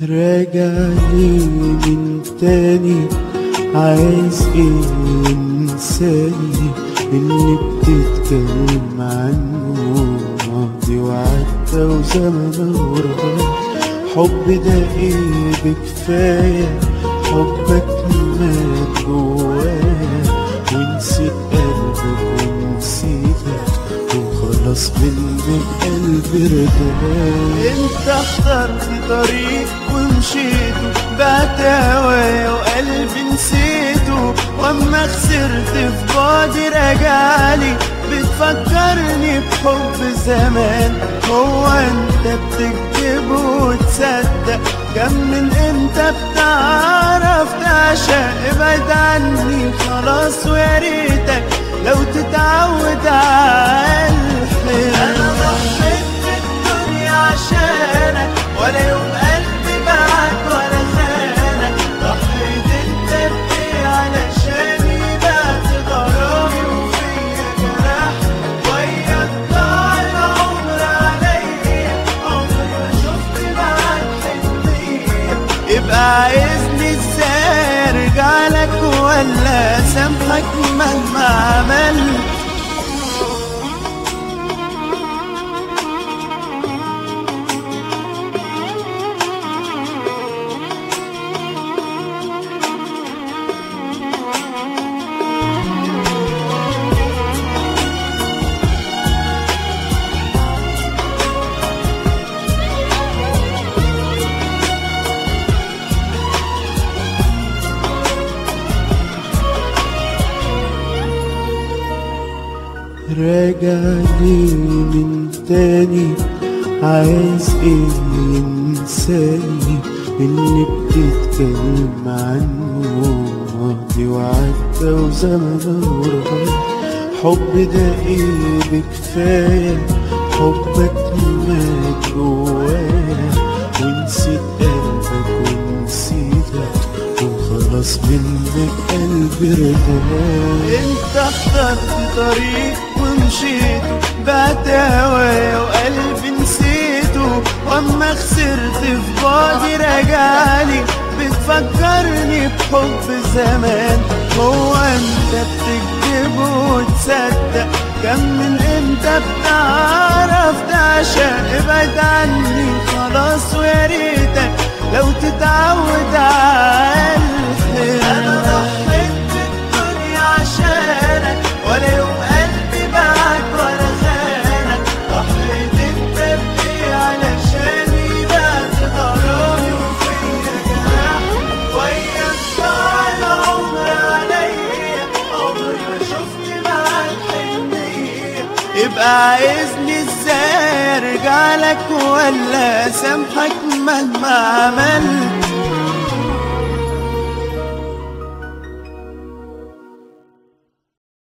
راجع لي من تاني عايز ايه انساني اللي بتتكلم عنه ماضي وعدى وزمن وراح حب ده ايه بكفاية حبك مات جوايا ونسيت قلبك ونسيتك وخلاص منك قلبي ارتاح انت اخترت طريق ومشيته بعت هوايا وقلبي نسيته واما خسرت في بعدي رجعلي بتفكرني بحب زمان هو انت بتكذب وتصدق كم من انت بتعرف تعشق ابعد عني خلاص ويا ريتك لو تتعود على الحياة انا ضحيت بالدنيا عشانك ولا يوم قلبي معاك ولا خانك ضحيت انت بايه علشاني بعت غرامي وفيا جراح وياك ضاع العمر عليا عمري ما شفت معاك حنية يبقى عايزني ازاي ارجع لك ولا سامحك مهما عملت راجع لي من تاني عايز ايه انساني اللي بتتكلم عنه ماضي وعدى وزمن وراح حب ده ايه بكفاية حبك مات جوايا ونسيت قلبك ونسيتك وخلاص منك قلبي ارتاح انت اخترت طريق ومشيته بعت هوايا وقلبي نسيته واما خسرت في بعدي رجعلي بتفكرني بحب زمان هو انت بتكذب وتصدق كم من انت بتعرف تعشق ابعد عني خلاص ويا ريتك لو تتعود على الحياة انا ضحيت بالدنيا عشانك ولا يوم قلبي معاك ولا خانك ضحيت انت بايه علشاني بعت غرامي وفيا جراح وياك ضاع العمر عليا عمري ما شفت معاك حنية يبقى عايزني ازاي ارجع لك ولا سامحك مهما عملت